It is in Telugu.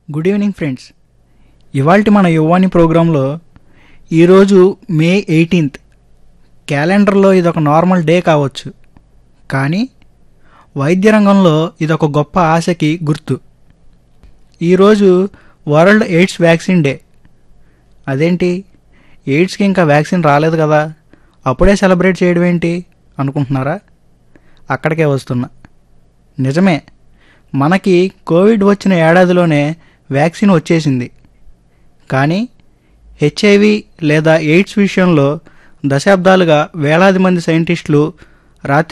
గుడ్ ఈవినింగ్ ఫ్రెండ్స్ ఇవాల్టి మన యువాని ప్రోగ్రాంలో ఈరోజు మే ఎయిటీన్త్ క్యాలెండర్లో ఇదొక నార్మల్ డే కావచ్చు కానీ వైద్య రంగంలో ఇదొక గొప్ప ఆశకి గుర్తు ఈరోజు వరల్డ్ ఎయిడ్స్ వ్యాక్సిన్ డే అదేంటి ఎయిడ్స్కి ఇంకా వ్యాక్సిన్ రాలేదు కదా అప్పుడే సెలబ్రేట్ చేయడం ఏంటి అనుకుంటున్నారా అక్కడికే వస్తున్నా నిజమే మనకి కోవిడ్ వచ్చిన ఏడాదిలోనే వ్యాక్సిన్ వచ్చేసింది కానీ హెచ్ఐవి లేదా ఎయిడ్స్ విషయంలో దశాబ్దాలుగా వేలాది మంది సైంటిస్టులు రాత్రి